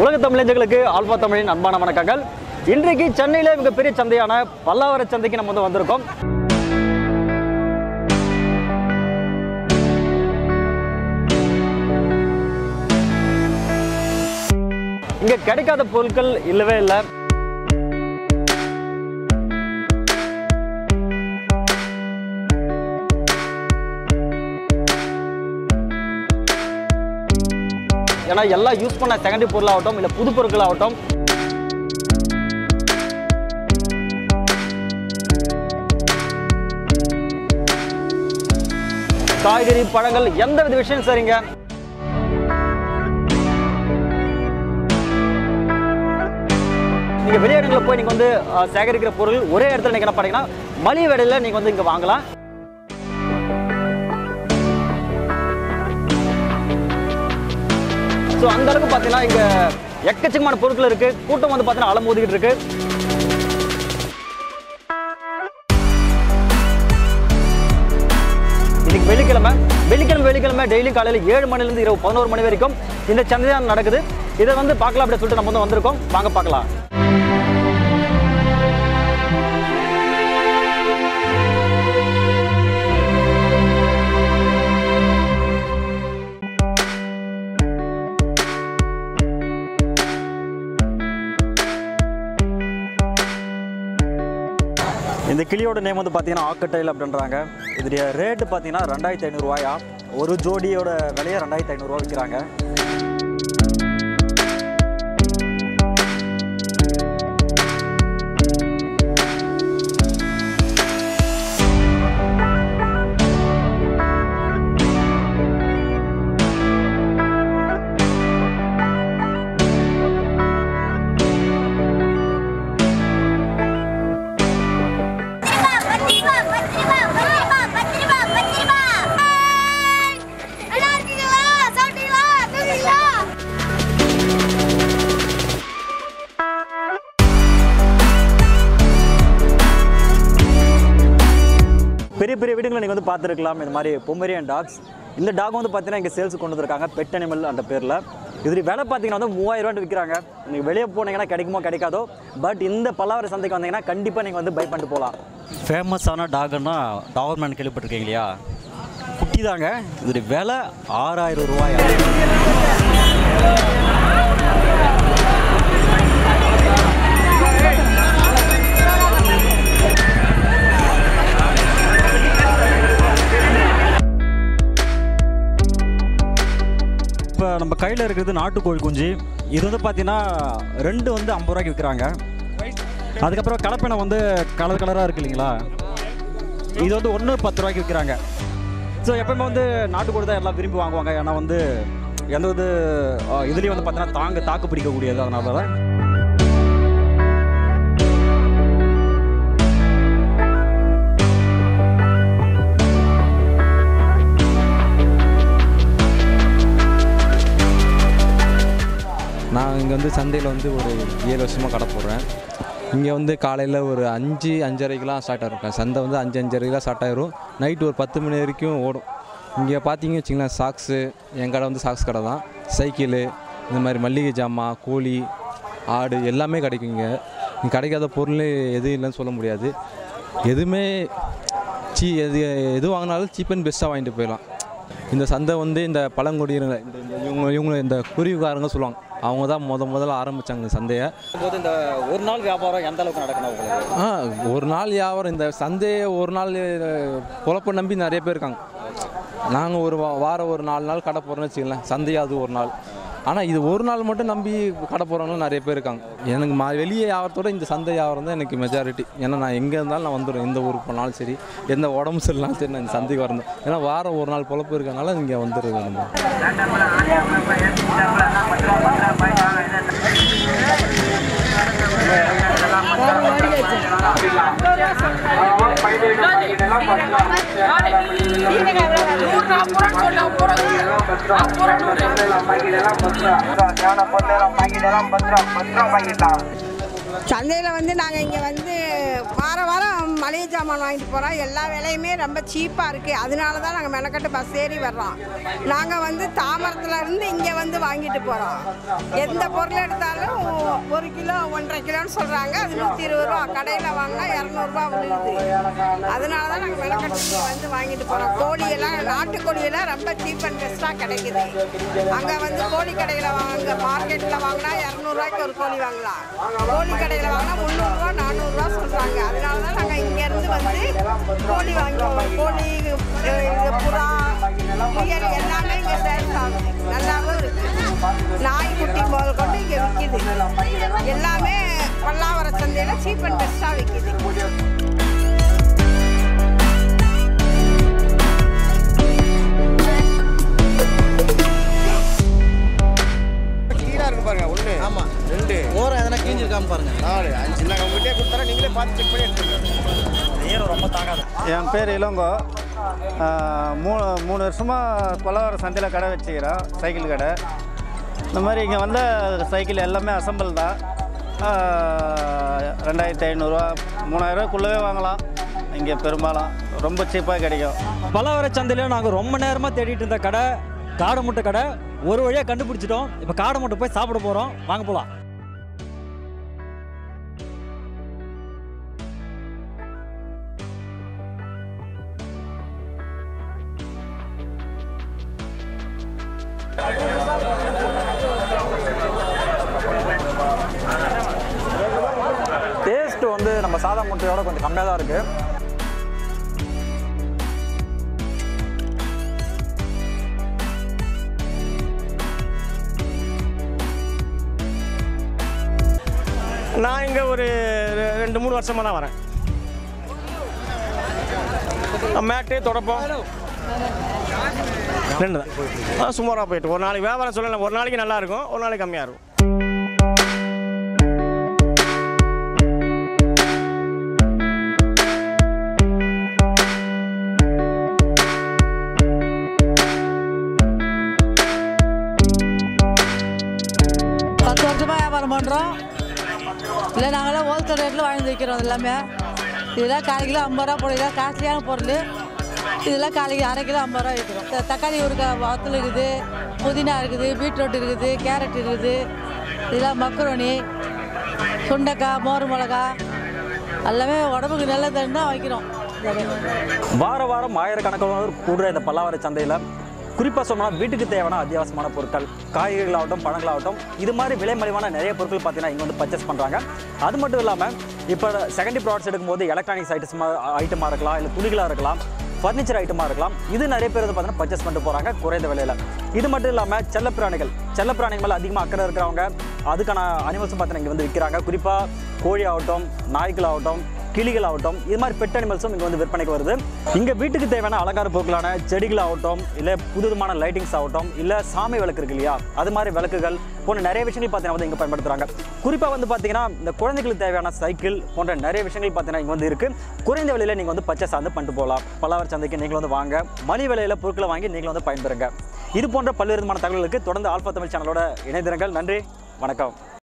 உலக தமிழஞ்சங்களுக்கு ஆல்பா தமிழின் அன்பான வணக்கங்கள் இன்றைக்கு சென்னையில மிகப்பெரிய சந்தையான பல்லாவர சந்தைக்கு நம்ம வந்து வந்திருக்கோம் இங்க கிடைக்காத பொருட்கள் இல்லவே இல்லை ஏன்னா எல்லாம் யூஸ் பண்ண செகண்டரி பொருளாகட்டும் இல்லை புது பொருட்களாகட்டும் காய்கறி பழங்கள் எந்த வித விஷயம் சரிங்க நீங்க வெளியிடங்களில் போய் நீங்க வந்து அஹ், சேகரிக்கிற பொருள் ஒரே இடத்துல நீங்க என்ன பண்ணீங்கன்னா மலிவு விலையில நீங்க வந்து இங்க வாங்கலாம் ஸோ அந்த அளவுக்கு பார்த்தீங்கன்னா இங்க எக்கச்சக்கமான பொருட்கள் இருக்கு கூட்டம் வந்து பார்த்தீங்கன்னா அலமோதிக்கிட்டு இருக்கு இன்னைக்கு வெள்ளிக்கிழமை வெள்ளிக்கிழமை வெள்ளிக்கிழமை டெய்லி காலையில் ஏழு மணிலேருந்து இரவு பதினோரு மணி வரைக்கும் இந்த சந்தை தான் நடக்குது இதை வந்து பார்க்கலாம் அப்படின்னு சொல்லிட்டு நம்ம வந்து வந்திருக்கோம் வாங்க பார்க்கலாம் இந்த கிளியோட நேம் வந்து பார்த்தீங்கன்னா ஆக்கட்டைல் அப்படின்றாங்க இதோடைய ரேட்டு பார்த்தீங்கன்னா ரெண்டாயிரத்தி ஐநூறுரூவாயா ஒரு ஜோடியோட விலையை ரெண்டாயிரத்தி ஐநூறுரூவா விற்கிறாங்க பத்து ரூபா பத்து ரூபா பத்து ரூபா பத்து ரூபா பத்து ரூபா ஹாய் நல்லா இருக்கீங்களா சாப்பிட்டீங்களா தூங்குறீங்களா பெரிய பெரிய வீடுகளை நீங்கள் வந்து பார்த்துருக்கலாம் இந்த மாதிரி பொமரியன் டாக்ஸ் இந்த டாக் வந்து பார்த்தீங்கன்னா இங்கே சேல்ஸ் கொண்டு வந்திருக்காங்க பெட் அனிமல் அந்த பேரில் இது விலை பார்த்தீங்கன்னா வந்து மூவாயிரம் ரூபாய் விற்கிறாங்க நீங்கள் வெளியே போனீங்கன்னா கிடைக்குமோ கிடைக்காதோ பட் இந்த பல்லாவர சந்தைக்கு வந்தீங்கன்னா கண்டிப்பாக நீங்கள் வந்து பை பண்ணிட்டு போகலாம் ஃபேமஸான டாக்னா டாவர்மேன் கேள்விப்பட்டிருக்கீங்க இல்லையா குட்டி தாங்க இதோடைய விலை ஆறாயிரம் ரூபாய் இப்போ நம்ம கையில் இருக்கிறது நாட்டுக்கோழி குஞ்சு இது வந்து பார்த்தீங்கன்னா ரெண்டு வந்து ஐம்பது ரூபாய்க்கு விற்கிறாங்க அதுக்கப்புறம் கலப்பெண்ணை வந்து கலர் கலராக இருக்கு இல்லைங்களா இது வந்து ஒன்று பத்து ரூபாய்க்கு விற்கிறாங்க ஸோ எப்பவுமே வந்து நாட்டுக்கோழி தான் எல்லாம் விரும்பி வாங்குவாங்க ஏன்னா வந்து எந்த இது இதுலேயும் வந்து பார்த்தீங்கன்னா தாங்க தாக்கு பிடிக்கக்கூடியது அதனால தான் நான் இங்கே வந்து சந்தையில் வந்து ஒரு ஏழு வருஷமாக கடை போடுறேன் இங்கே வந்து காலையில் ஒரு அஞ்சு அஞ்சரைக்கெலாம் ஸ்டார்ட் ஆகிருக்கேன் சந்தை வந்து அஞ்சு அஞ்சரைக்கெலாம் ஸ்டார்ட் ஆயிரும் நைட்டு ஒரு பத்து மணி வரைக்கும் ஓடும் இங்கே பார்த்தீங்க வச்சிங்களேன் சாக்ஸு என் கடை வந்து சாக்ஸ் கடை தான் சைக்கிளு இந்த மாதிரி மல்லிகை ஜாமான் கோழி ஆடு எல்லாமே கிடைக்கும் இங்கே இங்கே கிடைக்காத பொருள் எதுவும் இல்லைன்னு சொல்ல முடியாது எதுவுமே சீ எது எது வாங்கினாலும் சீப் அண்ட் பெஸ்ட்டாக வாங்கிட்டு போயிடலாம் இந்த சந்தை வந்து இந்த பழங்குடியினர் இந்த இந்த இவங்க இவங்க இந்த குருவிக்காரங்க சொல்லுவாங்க அவங்க தான் முத முதல்ல ஆரம்பித்தாங்க இந்த சந்தையை போது இந்த ஒரு நாள் வியாபாரம் எந்த அளவுக்கு நடக்கணும் உங்களுக்கு ஆ ஒரு நாள் வியாபாரம் இந்த சந்தையை ஒரு நாள் பொழப்ப நம்பி நிறைய பேர் இருக்காங்க நாங்கள் ஒரு வா- வாரம் ஒரு நாலு நாள் கடை போடுறோம்னு வச்சுக்கலாம் சந்தையை அது ஒரு நாள் ஆனால் இது ஒரு நாள் மட்டும் நம்பி கடை போடுறவங்களும் நிறைய பேர் இருக்காங்க எனக்கு மா வெளியே வியாபாரத்தோட இந்த சந்தை வியாபாரம் தான் எனக்கு மெஜாரிட்டி ஏன்னா நான் எங்கே இருந்தாலும் நான் வந்துடுவேன் எந்த ஊருக்கு போனாலும் சரி எந்த உடம்பு சரியில்லைனாலும் சரி நான் இந்த சந்தைக்கு வரணும் ஏன்னா வாரம் ஒரு நாள் பொழப்பு இருக்கனால இங்கே வந்துடுது நம்ம சந்தையில் வந்து நாங்கள் இங்கே வந்து வார வாரம் மளிகை சாமான் வாங்கிட்டு போகிறோம் எல்லா விலையுமே ரொம்ப சீப்பாக இருக்குது அதனால தான் நாங்கள் மெனக்கட்டு பஸ் ஏறி வர்றோம் நாங்கள் வந்து தாமரத்தில் இருந்து இங்கே வந்து வாங்கிட்டு போகிறோம் எந்த பொருள் எடுத்தாலும் ஒரு கிலோ ஒன்றரை கிலோன்னு சொல்கிறாங்க அது நூற்றி இருபது ரூபா கடையில் வாங்கினா இரநூறுபா விழுகுது அதனால தான் நாங்கள் மெனக்கட்டு இங்கே வந்து வாங்கிட்டு போகிறோம் கோழியெல்லாம் நாட்டுக்கோழியெல்லாம் ரொம்ப சீப் அண்ட் பெஸ்ட்டாக கிடைக்குது அங்கே வந்து கோழி கடையில் வாங்க மார்க்கெட்டில் வாங்கினா இரநூறுவாய்க்கு ஒரு கோழி வாங்கலாம் கோழி கடையில் வாங்கினா முந்நூறுரூவா நானூறுரூவா சொல்கிறாங்க அதனால தான் நாங்கள் இங்கேருந்து வந்து கோழி வாங்குவோம் கோழி அஹ், இது புறா முயல் எல்லாமே இங்கே சேல்ஸ் ஆகுது நல்லாவும் இருக்குது நாய்க்குட்டி முதல் கொண்டு இங்கே விற்கிது எல்லாமே பல்லாவர சந்தையில் சீப் அண்ட் பெஸ்ட்டாக விற்கிது கிளீனாக இருக்கு பாருங்க ஒன்று ஆமாம் ரெண்டு ஓரம் எதனா கிழிஞ்சிருக்காம பாருங்க நாலு அஞ்சு நாங்கள் உங்கள்கிட்டயே கொடுத்தாரா நீங்களே பார்த்து செக் பண்ணி எடுத்துக்கோங்க ஈரம் ரொம்ப தாங்காது என் பேர் இளங்கோ ஆஹ் மூணு மூணு வருஷமாக கொல்லவரம் சந்தையில் கடை வச்சுக்கிறேன் சைக்கிள் கடை இந்த மாதிரி இங்கே வந்த சைக்கிள் எல்லாமே அசம்பிள் தான் ஆஹ் ரெண்டாயிரத்தி ஐநூறுரூவா மூணாயிரரூவாக்குள்ளவே வாங்கலாம் இங்கே பெரும்பாலும் ரொம்ப சீப்பாக கிடைக்கும் பலவர சந்தையில நாங்கள் ரொம்ப நேரமாக தேடிட்டு இருந்த கடை காடை முட்டை கடை ஒரு வழியாக கண்டுபிடிச்சிட்டோம் இப்போ காடை முட்டை போய் சாப்பிட போகிறோம் வாங்க போகலாம் டேஸ்ட் வந்து நம்ம சாதா முட்டையோட கொஞ்சம் கம்மியாக தான் இருக்குது நான் இங்கே ஒரு ரெ- ரெண்டு மூணு வருஷமாக தான் வரேன் மேட்டு தொடப்பம் ரெண்டு தான் ஆ சுமாராக போயிட்டு ஒரு நாளைக்கு வியாபாரம் சொல்லலை ஒரு நாளைக்கு நல்லா இருக்கும் ஒரு நாளைக்கு கம்மியாக இருக்கும் பத்து வருஷமாக வியாபாரம் பண்ணுறோம் இல்லை நாங்களாம் ஹோல்சேல் ரேட்டில் வாங்கி வைக்கிறோம் எல்லாமே இதெல்லாம் கால் கிலோ ஐம்பது ரூபா போடுறீங்க காஸ்ட்லியான பொருள் இதெல்லாம் காலைக்கு அரை கிலோ ஐம்பது ரூபா விற்கிறோம் த- தக்காளி ஒரு க வத்தல் இருக்குது புதினா இருக்குது பீட்ரூட் இருக்குது கேரட் இருக்குது இதெல்லாம் மக்ரோனி சுண்டைக்காய் மோர் மிளகா எல்லாமே உடம்புக்கு நல்லதுன்னு தான் வைக்கிறோம் வார வாரம் ஆயிரக்கணக்கானோர் கூடுற இந்த பல்லாவர சந்தையில் குறிப்பாக சொன்னால் வீட்டுக்கு தேவையான அத்தியாவசியமான பொருட்கள் காய்கறிகளாகட்டும் பழங்களாகட்டும் இது மாதிரி விலை மலிவான நிறைய பொருட்கள் பார்த்தீங்கன்னா இங்கே வந்து பர்ச்சேஸ் பண்ணுறாங்க அது மட்டும் இல்லாமல் இப்போ செகண்டரி ப்ராடக்ட்ஸ் எடுக்கும்போது எலக்ட்ரானிக்ஸ் ஐட்டமாக ஐட்டமாக இருக்கலாம் இல்லை துணிகளாக இருக்கலாம் ஃபர்னிச்சர் ஐட்டமாக இருக்கலாம் இது நிறைய பேர் வந்து பார்த்தீங்கன்னா பர்ச்சேஸ் பண்ணிட்டு போகிறாங்க குறைந்த விலையில் இது மட்டும் இல்லாமல் செல்லப்பிராணிகள் செல்லப்பிராணிகள் மேலே அதிகமாக அக்கறை இருக்கிறவங்க அதுக்கான அனிமல்ஸும் பார்த்தீங்கன்னா இங்கே வந்து விற்கிறாங்க குறிப்பாக கோழி ஆகட்டும் நாய்கள் ஆகட்டும் கிளிகள் ஆகட்டும் இது மாதிரி பெட் அனிமல்ஸும் இங்கே வந்து விற்பனைக்கு வருது இங்கே வீட்டுக்கு தேவையான அலங்கார பொருட்களான செடிகள் ஆகட்டும் இல்லை புதுவிதமான லைட்டிங்ஸ் ஆகட்டும் இல்லை சாமி விளக்கு இருக்கு இல்லையா அது மாதிரி விளக்குகள் போன்ற நிறைய விஷயங்கள் பார்த்தீங்கன்னா வந்து இங்கே பயன்படுத்துகிறாங்க குறிப்பாக வந்து பார்த்தீங்கன்னா இந்த குழந்தைகளுக்கு தேவையான சைக்கிள் போன்ற நிறைய விஷயங்கள் பார்த்தீங்கன்னா இங்கே வந்து இருக்குது குறைந்த விலையில் நீங்கள் வந்து பர்ச்சேஸ் வந்து பண்ணிட்டு போகலாம் பல்லாவர் சந்தைக்கு நீங்கள் வந்து வாங்க மலி விலையில் பொருட்களை வாங்கி நீங்கள் வந்து பயன்பெறுங்க இது போன்ற பல்வேறு விதமான தகவல்களுக்கு தொடர்ந்து ஆல்பா தமிழ் சேனலோட இணைந்திருங்கள் நன்றி வணக்கம்